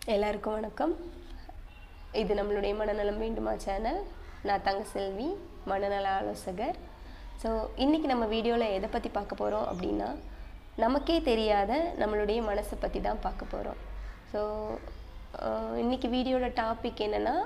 எல்லாருக்கும் வணக்கம் இது நம்மளுடைய மனநலம் வேண்டுமா சேனல் நான் தங்கசெல்வி மனநல ஆலோசகர் ஸோ இன்றைக்கி நம்ம வீடியோவில் எதை பற்றி பார்க்க போகிறோம் அப்படின்னா நமக்கே தெரியாத நம்மளுடைய மனசை பற்றி தான் பார்க்க போகிறோம் ஸோ இன்றைக்கி வீடியோட டாபிக் என்னென்னா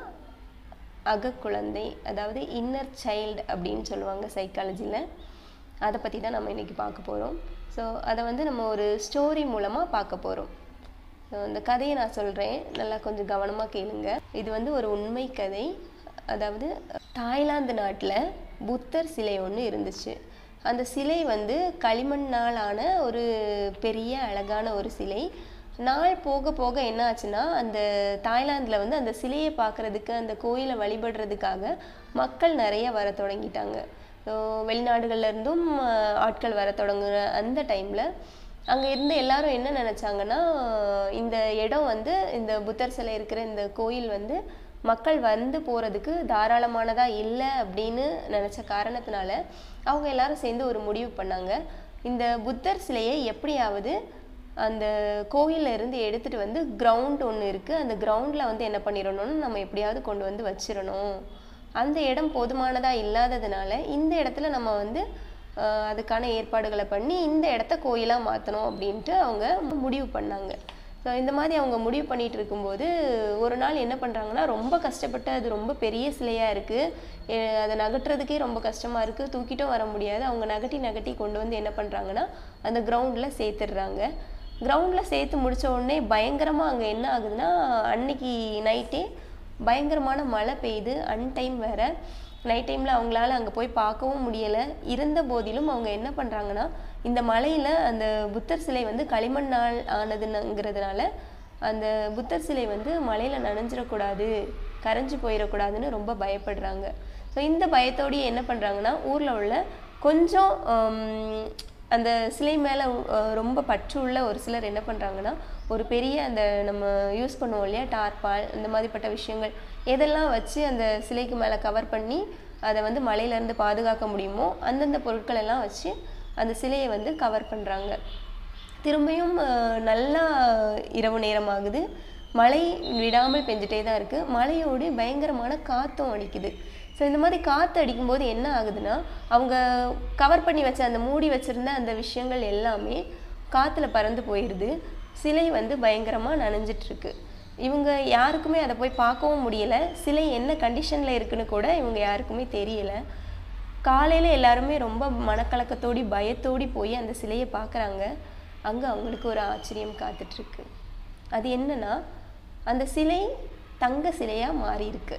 அகக்குழந்தை அதாவது இன்னர் சைல்டு அப்படின்னு சொல்லுவாங்க சைக்காலஜியில் அதை பற்றி தான் நம்ம இன்றைக்கி பார்க்க போகிறோம் ஸோ அதை வந்து நம்ம ஒரு ஸ்டோரி மூலமாக பார்க்க போகிறோம் ஸோ இந்த கதையை நான் சொல்கிறேன் நல்லா கொஞ்சம் கவனமாக கேளுங்க இது வந்து ஒரு உண்மை கதை அதாவது தாய்லாந்து நாட்டில் புத்தர் சிலை ஒன்று இருந்துச்சு அந்த சிலை வந்து களிமண்ணால் ஆன ஒரு பெரிய அழகான ஒரு சிலை நாள் போக போக என்ன ஆச்சுன்னா அந்த தாய்லாந்தில் வந்து அந்த சிலையை பார்க்குறதுக்கு அந்த கோயிலை வழிபடுறதுக்காக மக்கள் நிறைய வர தொடங்கிட்டாங்க ஸோ வெளிநாடுகள்ல இருந்தும் ஆஹ், ஆட்கள் வர தொடங்குற அந்த டைமில் அங்கே இருந்த எல்லாரும் என்ன நினச்சாங்கன்னா இந்த இடம் வந்து இந்த புத்தர் சிலை இருக்கிற இந்த கோயில் வந்து மக்கள் வந்து போகிறதுக்கு தாராளமானதாக இல்லை அப்படின்னு நினச்ச காரணத்தினால அவங்க எல்லாரும் சேர்ந்து ஒரு முடிவு பண்ணாங்க இந்த புத்தர் சிலையை எப்படியாவது அந்த கோயில்ல இருந்து எடுத்துட்டு வந்து கிரவுண்ட் ஒன்று இருக்குது அந்த கிரவுண்டில் வந்து என்ன பண்ணிடணும்னு நம்ம எப்படியாவது கொண்டு வந்து வச்சிடணும் அந்த இடம் போதுமானதாக இல்லாததுனால இந்த இடத்துல நம்ம வந்து ஆஹ், அதுக்கான ஏற்பாடுகளை பண்ணி இந்த இடத்த கோயிலாக மாற்றணும் அப்படின்ட்டு அவங்க முடிவு பண்ணாங்க ஸோ இந்த மாதிரி அவங்க முடிவு பண்ணிட்டு இருக்கும்போது ஒரு நாள் என்ன பண்ணுறாங்கன்னா ரொம்ப கஷ்டப்பட்டு அது ரொம்ப பெரிய சிலையாக இருக்குது அதை நகட்டுறதுக்கே ரொம்ப கஷ்டமாக இருக்குது தூக்கிட்டும் வர முடியாது அவங்க நகட்டி நகட்டி கொண்டு வந்து என்ன பண்ணுறாங்கன்னா அந்த கிரவுண்டில் சேர்த்துடுறாங்க கிரவுண்டில் சேர்த்து முடிச்ச உடனே பயங்கரமாக அங்கே என்ன ஆகுதுன்னா அன்னைக்கு நைட்டே பயங்கரமான மழை பெய்யுது அன்டைம் வேற நைட் டைமில் அவங்களால அங்கே போய் பார்க்கவும் முடியலை இருந்த போதிலும் அவங்க என்ன பண்ணுறாங்கன்னா இந்த மலையில் அந்த புத்தர் சிலை வந்து களிமண்ணால் ஆனதுங்கிறதுனால அந்த புத்தர் சிலை வந்து மலையில் நனைஞ்சிடக்கூடாது கரைஞ்சு போயிடக்கூடாதுன்னு ரொம்ப பயப்படுறாங்க ஸோ இந்த பயத்தோடயே என்ன பண்ணுறாங்கன்னா ஊரில் உள்ள கொஞ்சம் ஹம், அந்த சிலை மேலே ரொம்ப பற்று உள்ள ஒரு சிலர் என்ன பண்ணுறாங்கன்னா ஒரு பெரிய அந்த நம்ம யூஸ் பண்ணுவோம் இல்லையா டார்பால் இந்த மாதிரிப்பட்ட விஷயங்கள் எதெல்லாம் வச்சு அந்த சிலைக்கு மேலே கவர் பண்ணி அதை வந்து மழையிலேருந்து பாதுகாக்க முடியுமோ அந்தந்த பொருட்கள் எல்லாம் வச்சு அந்த சிலையை வந்து கவர் பண்ணுறாங்க திரும்பியும் அஹ், நல்லா இரவு நேரம் ஆகுது மழை விடாமல் பெஞ்சிட்டே தான் இருக்குது மழையோடு பயங்கரமான காற்றும் அடிக்குது ஸோ இந்த மாதிரி காற்று அடிக்கும்போது என்ன ஆகுதுன்னா அவங்க கவர் பண்ணி வச்ச அந்த மூடி வச்சிருந்த அந்த விஷயங்கள் எல்லாமே காற்றுல பறந்து போயிடுது சிலை வந்து பயங்கரமாக நனைஞ்சிட்ருக்கு இவங்க யாருக்குமே அதை போய் பார்க்கவும் முடியல சிலை என்ன கண்டிஷனில் இருக்குன்னு கூட இவங்க யாருக்குமே தெரியல காலையில் எல்லாருமே ரொம்ப மனக்கலக்கத்தோடி பயத்தோடி போய் அந்த சிலையை பார்க்குறாங்க அங்கே அவங்களுக்கு ஒரு ஆச்சரியம் காத்துட்ருக்கு அது என்னன்னா அந்த சிலை தங்க சிலையாக மாறி இருக்கு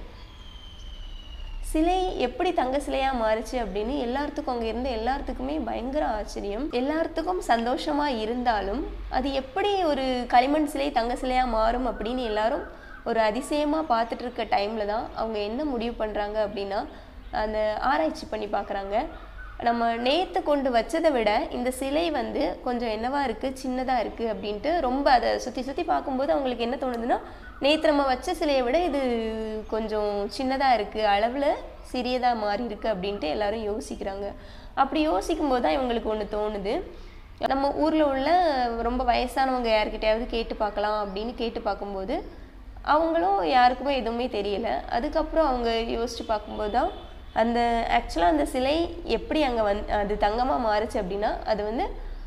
சிலை எப்படி தங்க சிலையா மாறுச்சு அப்படின்னு எல்லாத்துக்கும் அங்க இருந்த எல்லாத்துக்குமே பயங்கர ஆச்சரியம் எல்லாத்துக்கும் சந்தோஷமா இருந்தாலும் அது எப்படி ஒரு களிமண் சிலை தங்க சிலையா மாறும் அப்படின்னு எல்லாரும் ஒரு அதிசயமா பார்த்துட்டு இருக்க டைம்ல தான் அவங்க என்ன முடிவு பண்றாங்க அப்படின்னா அந்த ஆராய்ச்சி பண்ணி பார்க்கறாங்க நம்ம நேத்து கொண்டு வச்சதை விட இந்த சிலை வந்து கொஞ்சம் என்னவா இருக்கு சின்னதா இருக்கு அப்படின்ட்டு ரொம்ப அதை சுத்தி சுத்தி பார்க்கும்போது அவங்களுக்கு என்ன தோணுதுன்னா நேத்து நம்ம வச்ச சிலையை விட இது கொஞ்சம் சின்னதா இருக்கு அளவுல சிறியதா மாறி இருக்கு அப்படின்ட்டு எல்லாரும் யோசிக்கிறாங்க அப்படி யோசிக்கும் போது தான் இவங்களுக்கு ஒன்று தோணுது நம்ம ஊர்ல உள்ள ரொம்ப வயசானவங்க யார்கிட்டயாவது கேட்டு பார்க்கலாம் அப்படின்னு கேட்டு பார்க்கும்போது அவங்களும் யாருக்குமே எதுவுமே தெரியல அதுக்கப்புறம் அவங்க யோசிச்சு பார்க்கும்போது தான் அந்த ஆக்சுவலாக அந்த சிலை எப்படி அங்கே வந் அது தங்கமாக மாறுச்சு அப்படின்னா அது வந்து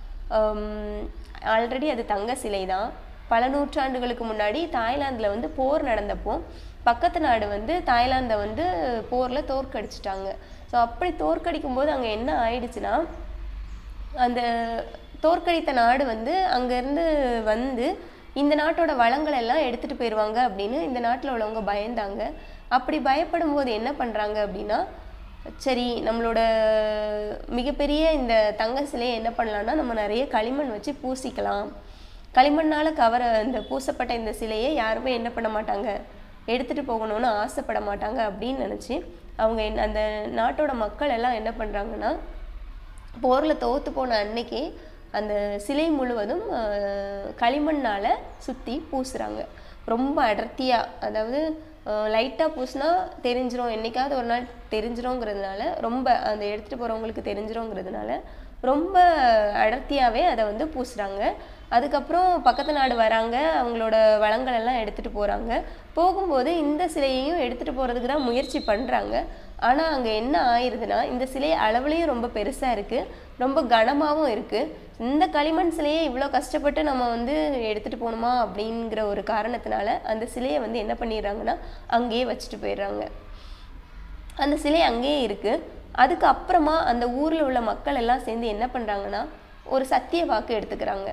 ஆல்ரெடி அது தங்க சிலை தான் பல நூற்றாண்டுகளுக்கு முன்னாடி தாய்லாந்தில் வந்து போர் நடந்தப்போ பக்கத்து நாடு வந்து தாய்லாந்தை வந்து போரில் தோற்கடிச்சிட்டாங்க ஸோ அப்படி தோற்கடிக்கும் போது அங்கே என்ன ஆயிடுச்சுன்னா அந்த தோற்கடித்த நாடு வந்து அங்கேருந்து வந்து இந்த நாட்டோட வளங்கள் எல்லாம் எடுத்துகிட்டு போயிடுவாங்க அப்படின்னு இந்த நாட்டில் உள்ளவங்க பயந்தாங்க அப்படி பயப்படும் போது என்ன பண்ணுறாங்க அப்படின்னா சரி நம்மளோட மிகப்பெரிய இந்த தங்க சிலையை என்ன பண்ணலாம்னா நம்ம நிறைய களிமண் வச்சு பூசிக்கலாம் களிமண்ணால் கவர இந்த பூசப்பட்ட இந்த சிலையை யாருமே என்ன பண்ண மாட்டாங்க எடுத்துகிட்டு போகணும்னு ஆசைப்பட மாட்டாங்க அப்படின்னு நினச்சி அவங்க என்ன அந்த நாட்டோட மக்கள் எல்லாம் என்ன பண்ணுறாங்கன்னா போரில் தோத்து போன அன்னைக்கே அந்த சிலை முழுவதும் ஆஹ், களிமண்ணால் சுற்றி பூசுகிறாங்க ரொம்ப அடர்த்தியாக அதாவது லைட்டாக பூசினா தெரிஞ்சிரும் என்னைக்காவது ஒரு நாள் தெரிஞ்சிருங்கிறதுனால ரொம்ப அந்த எடுத்துகிட்டு போகிறவங்களுக்கு தெரிஞ்சிருங்கிறதுனால ரொம்ப அடர்த்தியாகவே அதை வந்து பூசுகிறாங்க அதுக்கப்புறம் பக்கத்து நாடு வராங்க அவங்களோட வளங்கள் எல்லாம் எடுத்துகிட்டு போகிறாங்க போகும்போது இந்த சிலையையும் எடுத்துகிட்டு போகிறதுக்கு தான் முயற்சி பண்ணுறாங்க ஆனால் அங்கே என்ன ஆயிடுதுன்னா இந்த சிலை அளவுலேயும் ரொம்ப பெருசாக இருக்குது ரொம்ப கனமாகவும் இருக்குது இந்த களிமண் சிலையை இவ்வளோ கஷ்டப்பட்டு நம்ம வந்து எடுத்துகிட்டு போகணுமா அப்படிங்கிற ஒரு காரணத்தினால அந்த சிலையை வந்து என்ன பண்ணிடுறாங்கன்னா அங்கேயே வச்சுட்டு போயிடுறாங்க அந்த சிலை அங்கேயே இருக்குது அதுக்கு அப்புறமா அந்த ஊரில் உள்ள மக்கள் எல்லாம் சேர்ந்து என்ன பண்ணுறாங்கன்னா ஒரு சத்திய வாக்கு எடுத்துக்கிறாங்க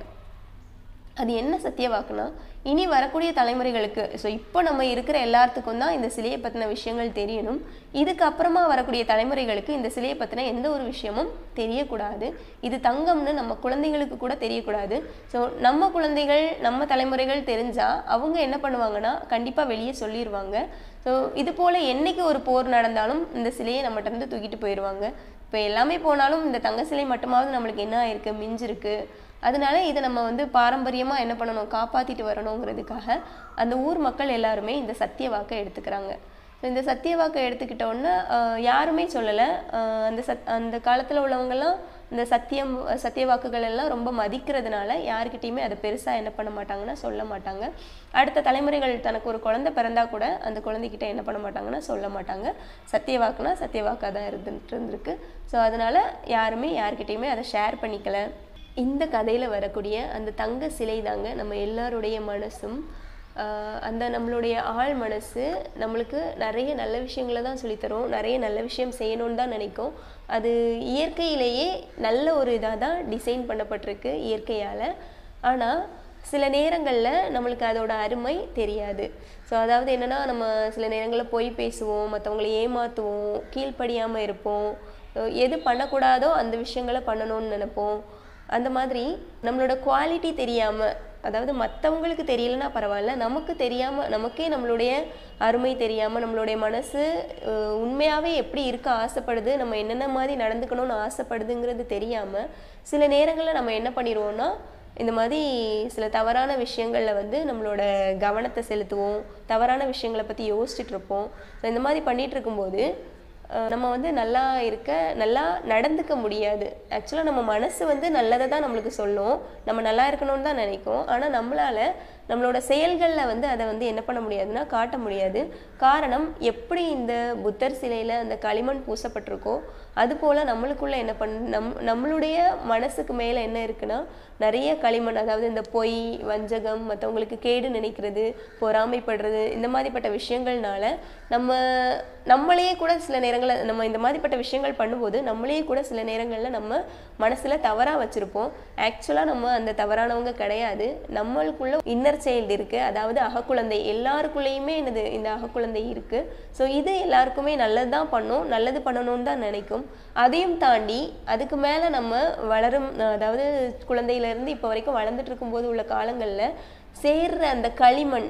அது என்ன சத்திய வாக்குனா இனி வரக்கூடிய தலைமுறைகளுக்கு ஸோ இப்போ நம்ம இருக்கிற எல்லாத்துக்கும் தான் இந்த சிலையை பற்றின விஷயங்கள் தெரியணும் இதுக்கு அப்புறமா வரக்கூடிய தலைமுறைகளுக்கு இந்த சிலையை பற்றின எந்த ஒரு விஷயமும் தெரியக்கூடாது இது தங்கம்னு நம்ம குழந்தைங்களுக்கு கூட தெரியக்கூடாது ஸோ நம்ம குழந்தைகள் நம்ம தலைமுறைகள் தெரிஞ்சால் அவங்க என்ன பண்ணுவாங்கன்னா கண்டிப்பாக வெளியே சொல்லிடுவாங்க ஸோ இது போல் என்னைக்கு ஒரு போர் நடந்தாலும் இந்த சிலையை நம்மகிட்ட இருந்து தூக்கிட்டு போயிடுவாங்க இப்போ எல்லாமே போனாலும் இந்த தங்க சிலை மட்டுமாவது நம்மளுக்கு என்ன ஆயிருக்கு மிஞ்சிருக்கு அதனால இதை நம்ம வந்து பாரம்பரியமாக என்ன பண்ணணும் காப்பாற்றிட்டு வரணுங்கிறதுக்காக அந்த ஊர் மக்கள் எல்லாருமே இந்த சத்திய வாக்கை எடுத்துக்கிறாங்க ஸோ இந்த சத்திய வாக்கை எடுத்துக்கிட்டோன்னே யாருமே சொல்லலை அந்த சத் அந்த காலத்தில் உள்ளவங்கெல்லாம் இந்த சத்தியம் சத்திய வாக்குகள் எல்லாம் ரொம்ப மதிக்கிறதுனால யாருக்கிட்டேயுமே அதை பெருசாக என்ன பண்ண மாட்டாங்கன்னா சொல்ல மாட்டாங்க அடுத்த தலைமுறைகள் தனக்கு ஒரு குழந்தை பிறந்தா கூட அந்த குழந்தைகிட்ட என்ன பண்ண மாட்டாங்கன்னா சொல்ல மாட்டாங்க சத்திய வாக்குனா சத்திய வாக்காக தான் இருந்துட்டு இருந்திருக்கு ஸோ அதனால யாருமே யாருக்கிட்டேயுமே அதை ஷேர் பண்ணிக்கல இந்த கதையில் வரக்கூடிய அந்த தங்க சிலை தாங்க நம்ம எல்லாருடைய மனசும் ஆஹ் அந்த நம்மளுடைய ஆழ் மனசு நம்மளுக்கு நிறைய நல்ல விஷயங்களை தான் சொல்லித்தரும் நிறைய நல்ல விஷயம் செய்யணும்னு தான் நினைக்கும் அது இயற்கையிலேயே நல்ல ஒரு இதாக தான் டிசைன் பண்ணப்பட்டிருக்கு இயற்கையால் ஆனால் சில நேரங்களில் நம்மளுக்கு அதோட அருமை தெரியாது ஸோ அதாவது என்னென்னா நம்ம சில நேரங்களில் பொய் பேசுவோம் மற்றவங்களை ஏமாற்றுவோம் கீழ்ப்படியாமல் இருப்போம் அஹ் எது பண்ணக்கூடாதோ அந்த விஷயங்களை பண்ணணும்னு நினைப்போம் அந்த மாதிரி நம்மளோட குவாலிட்டி தெரியாமல் அதாவது மற்றவங்களுக்கு தெரியலனா பரவாயில்ல நமக்கு தெரியாமல் நமக்கே நம்மளுடைய அருமை தெரியாமல் நம்மளுடைய மனசு அஹ், உண்மையாகவே எப்படி இருக்க ஆசைப்படுது நம்ம என்னென்ன மாதிரி நடந்துக்கணும்னு ஆசைப்படுதுங்கிறது தெரியாமல் சில நேரங்களில் நம்ம என்ன பண்ணிடுவோம்னா இந்த மாதிரி சில தவறான விஷயங்களில் வந்து நம்மளோட கவனத்தை செலுத்துவோம் தவறான விஷயங்களை பற்றி யோசிச்சுட்டு இருப்போம் ஸோ இந்த மாதிரி பண்ணிட்டு இருக்கும்போது அஹ் நம்ம வந்து நல்லா இருக்க நல்லா நடந்துக்க முடியாது ஆக்சுவலாக நம்ம மனசு வந்து நல்லதை தான் நம்மளுக்கு சொல்லும் நம்ம நல்லா இருக்கணும்னு தான் நினைக்கும் ஆனால் நம்மளால நம்மளோட செயல்களில் வந்து அதை வந்து என்ன பண்ண முடியாதுன்னா காட்ட முடியாது காரணம் எப்படி இந்த புத்தர் சிலையில் அந்த களிமண் பூசப்பட்டிருக்கோ அதுபோல் நம்மளுக்குள்ள என்ன பண் நம் நம்மளுடைய மனசுக்கு மேலே என்ன இருக்குன்னா நிறைய களிமண் அதாவது இந்த பொய் வஞ்சகம் மற்றவங்களுக்கு கேடு நினைக்கிறது பொறாமைப்படுறது இந்த மாதிரிப்பட்ட விஷயங்கள்னால நம்ம நம்மளையே கூட சில நேரங்களில் நம்ம இந்த மாதிரிப்பட்ட விஷயங்கள் பண்ணும்போது நம்மளையே கூட சில நேரங்களில் நம்ம மனசில் தவறாக வச்சுருப்போம் ஆக்சுவலாக நம்ம அந்த தவறானவங்க கிடையாது நம்மளுக்குள்ள இன்னர் சைல்டு இருக்குது அதாவது அகக்குழந்தை எல்லாருக்குள்ளேயுமே என்னது இந்த அகக்குழந்தை இருக்குது ஸோ இது எல்லாருக்குமே நல்லது தான் பண்ணும் நல்லது பண்ணணும்னு தான் நினைக்கும் அதையும் தாண்டி அதுக்கு மேலே நம்ம வளரும் அதாவது குழந்தையிலேருந்து இப்போ வரைக்கும் வளர்ந்துட்டு இருக்கும்போது உள்ள காலங்களில் சேர்ற அந்த களிமண்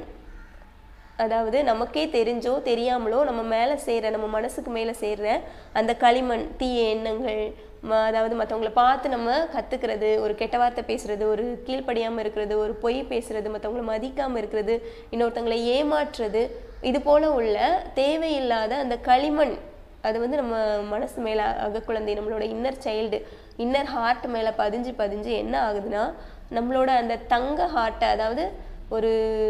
அதாவது நமக்கே தெரிஞ்சோ தெரியாமலோ நம்ம மேலே சேர்ற நம்ம மனசுக்கு மேலே சேர்ற அந்த களிமண் தீய எண்ணங்கள் ம அதாவது மற்றவங்கள பார்த்து நம்ம கற்றுக்கிறது ஒரு கெட்ட வார்த்தை பேசுறது ஒரு கீழ்ப்படியாமல் இருக்கிறது ஒரு பொய் பேசுறது மற்றவங்கள மதிக்காமல் இருக்கிறது இன்னொருத்தங்களை ஏமாற்றுறது இது போல உள்ள தேவையில்லாத அந்த களிமண் அது வந்து நம்ம மனசு மேலே அகக்குழந்தை நம்மளோட இன்னர் சைல்டு இன்னர் ஹார்ட் மேலே பதிஞ்சு பதிஞ்சு என்ன ஆகுதுன்னா நம்மளோட அந்த தங்க ஹார்ட்டை அதாவது ஒரு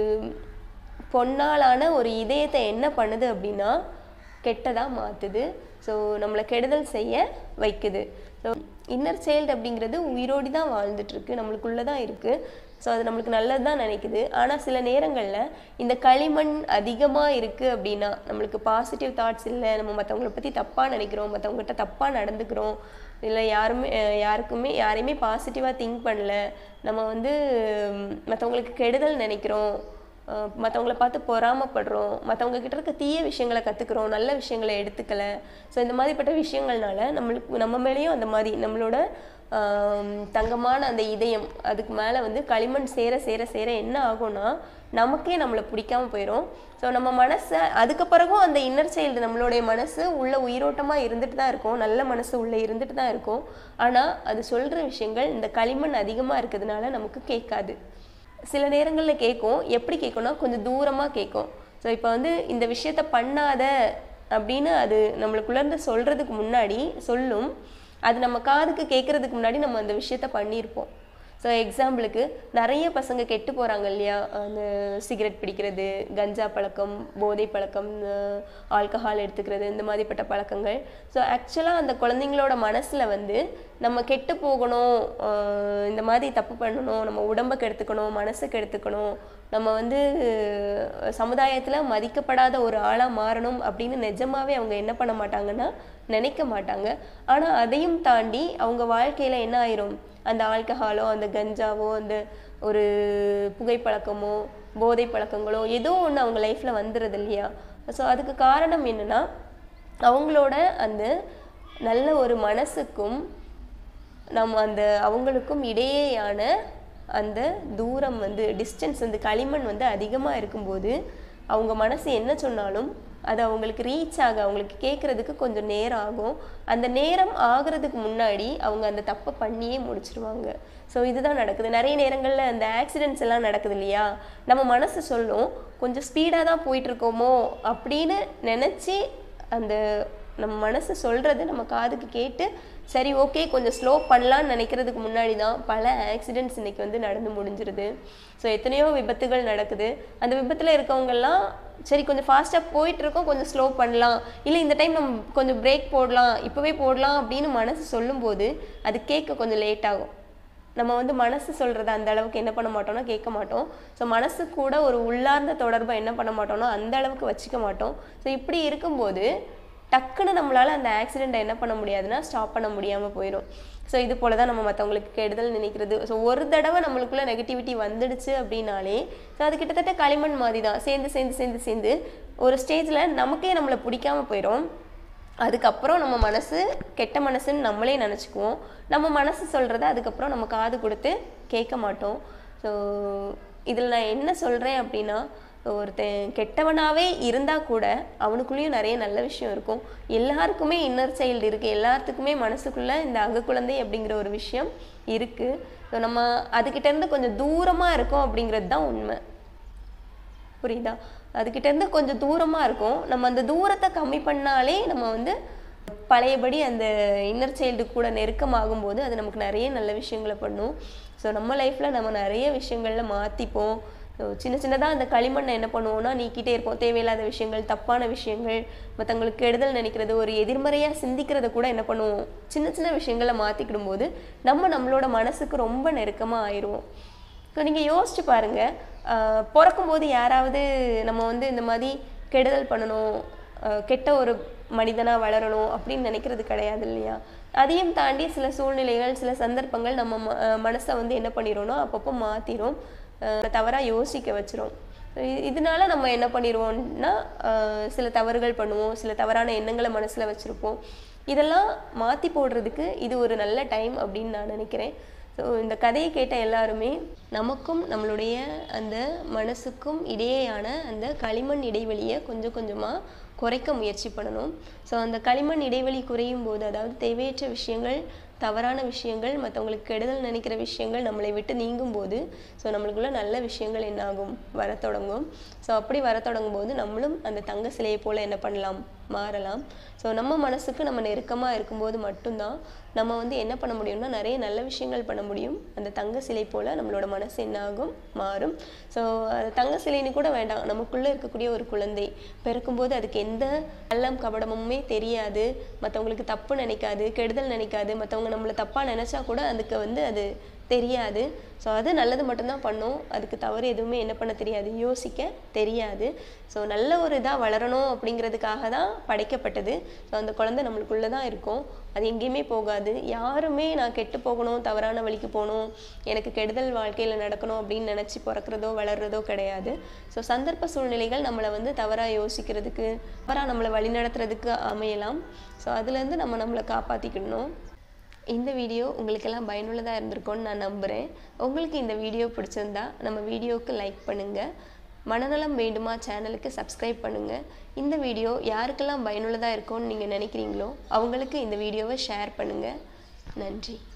பொன்னாலான ஒரு இதயத்தை என்ன பண்ணுது அப்படின்னா கெட்டதாக மாற்றுது ஸோ நம்மளை கெடுதல் செய்ய வைக்குது ஸோ இன்னர் சைல்டு அப்படிங்கிறது உயிரோடி தான் வாழ்ந்துட்டு இருக்கு நம்மளுக்குள்ளே தான் இருக்குது ஸோ அது நம்மளுக்கு நல்லது தான் நினைக்குது ஆனால் சில நேரங்களில் இந்த களிமண் அதிகமாக இருக்குது அப்படின்னா நம்மளுக்கு பாசிட்டிவ் தாட்ஸ் இல்லை நம்ம மற்றவங்கள பற்றி தப்பாக நினைக்கிறோம் மற்றவங்ககிட்ட தப்பாக நடந்துக்கிறோம் இல்லை யாருமே அஹ் யாருக்குமே யாரையுமே பாசிட்டிவாக திங்க் பண்ணல நம்ம வந்து மற்றவங்களுக்கு கெடுதல் நினைக்கிறோம் மற்றவங்கள பார்த்து பொறாமப்படுறோம் மற்றவங்க கிட்ட இருக்க தீய விஷயங்களை கற்றுக்குறோம் நல்ல விஷயங்களை எடுத்துக்கல ஸோ இந்த மாதிரிப்பட்ட விஷயங்கள்னால நம்மளுக்கு நம்ம மேலேயும் அந்த மாதிரி நம்மளோட ஆம், தங்கமான அந்த இதயம் அதுக்கு மேலே வந்து களிமண் சேர சேர சேர என்ன ஆகும்னா நமக்கே நம்மளை பிடிக்காம போயிடும் ஸோ நம்ம மனசை அதுக்கு பிறகும் அந்த இன்னர் சைல்டு நம்மளுடைய மனசு உள்ள உயிரோட்டமாக இருந்துட்டு தான் இருக்கும் நல்ல மனசு உள்ளே இருந்துட்டு தான் இருக்கும் ஆனால் அது சொல்கிற விஷயங்கள் இந்த களிமண் அதிகமாக இருக்கிறதுனால நமக்கு கேட்காது சில நேரங்களில் கேட்கும் எப்படி கேட்கும்னா கொஞ்சம் தூரமாக கேட்கும் ஸோ இப்போ வந்து இந்த விஷயத்த பண்ணாத அப்படின்னு அது நம்மளுக்குள்ளேருந்து சொல்கிறதுக்கு முன்னாடி சொல்லும் அது நம்ம காதுக்கு கேட்குறதுக்கு முன்னாடி நம்ம அந்த விஷயத்த பண்ணியிருப்போம் ஸோ எக்ஸாம்பிளுக்கு நிறைய பசங்க கெட்டு போகிறாங்க இல்லையா அந்த சிகரெட் பிடிக்கிறது கஞ்சா பழக்கம் போதை பழக்கம் ஆல்கஹால் எடுத்துக்கிறது இந்த மாதிரிப்பட்ட பழக்கங்கள் ஸோ ஆக்சுவலாக அந்த குழந்தைங்களோட மனசில் வந்து நம்ம கெட்டு போகணும் ஆஹ் இந்த மாதிரி தப்பு பண்ணணும் நம்ம உடம்பை கெடுத்துக்கணும் மனசை கெடுத்துக்கணும் நம்ம வந்து சமுதாயத்தில் மதிக்கப்படாத ஒரு ஆளாக மாறணும் அப்படின்னு நிஜமாவே அவங்க என்ன பண்ண மாட்டாங்கன்னா நினைக்க மாட்டாங்க ஆனால் அதையும் தாண்டி அவங்க வாழ்க்கையில் என்ன ஆயிரும் அந்த ஆல்கஹாலோ அந்த கஞ்சாவோ அந்த ஒரு புகைப்பழக்கமோ போதை பழக்கங்களோ ஏதோ ஒன்று அவங்க லைஃப்பில் வந்துடுது இல்லையா ஸோ அதுக்கு காரணம் என்னன்னா அவங்களோட அந்த நல்ல ஒரு மனசுக்கும் நம்ம அந்த அவங்களுக்கும் இடையேயான அந்த தூரம் வந்து டிஸ்டன்ஸ் வந்து களிமண் வந்து அதிகமாக இருக்கும்போது அவங்க மனசு என்ன சொன்னாலும் அது அவங்களுக்கு ரீச் ஆக அவங்களுக்கு கேட்குறதுக்கு கொஞ்சம் நேரம் ஆகும் அந்த நேரம் ஆகிறதுக்கு முன்னாடி அவங்க அந்த தப்பை பண்ணியே முடிச்சிருவாங்க ஸோ இதுதான் நடக்குது நிறைய நேரங்களில் அந்த ஆக்சிடென்ட்ஸ் எல்லாம் நடக்குது இல்லையா நம்ம மனசு சொல்லும் கொஞ்சம் ஸ்பீடாக தான் போயிட்டுருக்கோமோ அப்படின்னு நினச்சி அந்த நம்ம மனசு சொல்கிறது நம்ம காதுக்கு கேட்டு சரி ஓகே கொஞ்சம் ஸ்லோ பண்ணலான்னு நினைக்கிறதுக்கு முன்னாடி தான் பல ஆக்சிடென்ட்ஸ் இன்னைக்கு வந்து நடந்து முடிஞ்சிருது ஸோ எத்தனையோ விபத்துகள் நடக்குது அந்த விபத்தில் இருக்கவங்கெல்லாம் சரி கொஞ்சம் ஃபாஸ்ட்டாக போயிட்டு இருக்கோம் கொஞ்சம் ஸ்லோ பண்ணலாம் இல்லை இந்த டைம் நம்ம கொஞ்சம் பிரேக் போடலாம் இப்போவே போடலாம் அப்படின்னு மனசு சொல்லும்போது அது கேட்க கொஞ்சம் லேட் ஆகும் நம்ம வந்து மனசு சொல்கிறத அந்த அளவுக்கு என்ன பண்ண மாட்டோம்னா கேட்க மாட்டோம் ஸோ மனசு கூட ஒரு உள்ளார்ந்த தொடர்பை என்ன பண்ண மாட்டோம்னா அந்த அளவுக்கு வச்சுக்க மாட்டோம் ஸோ இப்படி இருக்கும்போது டக்குன்னு நம்மளால் அந்த ஆக்சிடெண்ட்டை என்ன பண்ண முடியாதுன்னா ஸ்டாப் பண்ண முடியாமல் போயிடும் ஸோ இது போல தான் நம்ம மற்றவங்களுக்கு கெடுதல் நினைக்கிறது ஸோ ஒரு தடவை நம்மளுக்குள்ள நெகட்டிவிட்டி வந்துடுச்சு அப்படின்னாலே ஸோ அது கிட்டத்தட்ட களிமண் மாதிரி தான் சேர்ந்து சேர்ந்து சேர்ந்து சேர்ந்து ஒரு ஸ்டேஜில் நமக்கே நம்மளை பிடிக்காம போயிடும் அதுக்கப்புறம் நம்ம மனசு கெட்ட மனசுன்னு நம்மளே நினச்சிக்குவோம் நம்ம மனசு சொல்கிறத அதுக்கப்புறம் நம்ம காது கொடுத்து கேட்க மாட்டோம் ஸோ இதில் நான் என்ன சொல்கிறேன் அப்படின்னா ஒருத்தன் கெட்டவனாகவே இருந்தால் கூட அவனுக்குள்ளேயும் நிறைய நல்ல விஷயம் இருக்கும் எல்லாருக்குமே இன்னர் சைல்டு இருக்குது எல்லாத்துக்குமே மனசுக்குள்ளே இந்த அகக்குழந்தை அப்படிங்கிற ஒரு விஷயம் இருக்குது ஸோ நம்ம அதுக்கிட்டேருந்து கொஞ்சம் தூரமாக இருக்கோம் அப்படிங்கிறது தான் உண்மை புரியுதா அதுக்கிட்டேருந்து கொஞ்சம் தூரமாக இருக்கும் நம்ம அந்த தூரத்தை கம்மி பண்ணாலே நம்ம வந்து பழையபடி அந்த இன்னர் சைல்டு கூட நெருக்கமாகும் போது அது நமக்கு நிறைய நல்ல விஷயங்களை பண்ணும் ஸோ நம்ம லைஃப்பில் நம்ம நிறைய விஷயங்களில் மாற்றிப்போம் ஸோ சின்ன சின்னதாக அந்த களிமண்ணை என்ன பண்ணுவோம்னா நீக்கிட்டே இருப்போம் தேவையில்லாத விஷயங்கள் தப்பான விஷயங்கள் மற்றவங்களுக்கு கெடுதல் நினைக்கிறது ஒரு எதிர்மறையாக சிந்திக்கிறத கூட என்ன பண்ணுவோம் சின்ன சின்ன விஷயங்களை மாற்றிக்கிடும் போது நம்ம நம்மளோட மனசுக்கு ரொம்ப நெருக்கமாக ஆயிடுவோம் இப்போ நீங்கள் யோசிச்சு பாருங்கள் பிறக்கும்போது யாராவது நம்ம வந்து இந்த மாதிரி கெடுதல் பண்ணணும் ஆஹ் கெட்ட ஒரு மனிதனாக வளரணும் அப்படின்னு நினைக்கிறது கிடையாது இல்லையா அதையும் தாண்டி சில சூழ்நிலைகள் சில சந்தர்ப்பங்கள் நம்ம ம மனசை வந்து என்ன பண்ணிடும்னா அப்பப்போ மாற்றிடும் தவறாக யோசிக்க வச்சிரும் இ- இதனால நம்ம என்ன பண்ணிடுவோம்னா ஆஹ் சில தவறுகள் பண்ணுவோம் சில தவறான எண்ணங்களை மனசில் வச்சுருப்போம் இதெல்லாம் மாற்றி போடுறதுக்கு இது ஒரு நல்ல டைம் அப்படின்னு நான் நினைக்கிறேன் ஸோ இந்த கதையை கேட்ட எல்லாருமே நமக்கும் நம்மளுடைய அந்த மனசுக்கும் இடையேயான அந்த களிமண் இடைவெளியை கொஞ்சம் கொஞ்சமாக குறைக்க முயற்சி பண்ணணும் ஸோ அந்த களிமண் இடைவெளி குறையும் போது அதாவது தேவையற்ற விஷயங்கள் தவறான விஷயங்கள் மற்றவங்களுக்கு கெடுதல் நினைக்கிற விஷயங்கள் நம்மளை விட்டு நீங்கும் போது ஸோ நம்மளுக்குள்ள நல்ல விஷயங்கள் என்னாகும் வரத் தொடங்கும் ஸோ அப்படி வரத் தொடங்கும் போது நம்மளும் அந்த தங்க சிலையை போல் என்ன பண்ணலாம் மாறலாம் ஸோ நம்ம மனசுக்கு நம்ம நெருக்கமாக இருக்கும்போது மட்டும்தான் நம்ம வந்து என்ன பண்ண முடியும்னா நிறைய நல்ல விஷயங்கள் பண்ண முடியும் அந்த தங்க சிலை போல் நம்மளோட மனசு என்ன ஆகும் மாறும் ஸோ அது தங்க சிலைன்னு கூட வேண்டாம் நமக்குள்ளே இருக்கக்கூடிய ஒரு குழந்தை பிறக்கும்போது அதுக்கு எந்த கள்ளம் கபடமுமே தெரியாது மற்றவங்களுக்கு தப்பு நினைக்காது கெடுதல் நினைக்காது மற்றவங்க நம்மளை தப்பாக நினச்சா கூட அதுக்கு வந்து அது தெரியாது ஸோ அது நல்லது மட்டும்தான் பண்ணும் அதுக்கு தவறு எதுவுமே என்ன பண்ண தெரியாது யோசிக்க தெரியாது ஸோ நல்ல ஒரு இதாக வளரணும் அப்படிங்கிறதுக்காக தான் படைக்கப்பட்டது ஸோ அந்த குழந்தை நம்மளுக்குள்ளே தான் இருக்கும் அது எங்கேயுமே போகாது யாருமே நான் கெட்டு போகணும் தவறான வழிக்கு போகணும் எனக்கு கெடுதல் வாழ்க்கையில் நடக்கணும் அப்படின்னு நினச்சி பிறக்கிறதோ வளர்றதோ கிடையாது ஸோ சந்தர்ப்ப சூழ்நிலைகள் நம்மளை வந்து தவறாக யோசிக்கிறதுக்கு தவறாக நம்மளை வழிநடத்துறதுக்கு அமையலாம் ஸோ அதுலேருந்து நம்ம நம்மளை காப்பாற்றிக்கணும் இந்த வீடியோ உங்களுக்கெல்லாம் பயனுள்ளதாக இருந்திருக்கும்னு நான் நம்புகிறேன் உங்களுக்கு இந்த வீடியோ பிடிச்சிருந்தா நம்ம வீடியோவுக்கு லைக் பண்ணுங்கள் மனநலம் வேண்டுமா சேனலுக்கு சப்ஸ்கிரைப் பண்ணுங்கள் இந்த வீடியோ யாருக்கெல்லாம் பயனுள்ளதாக இருக்கும்னு நீங்கள் நினைக்கிறீங்களோ அவங்களுக்கு இந்த வீடியோவை ஷேர் பண்ணுங்கள் நன்றி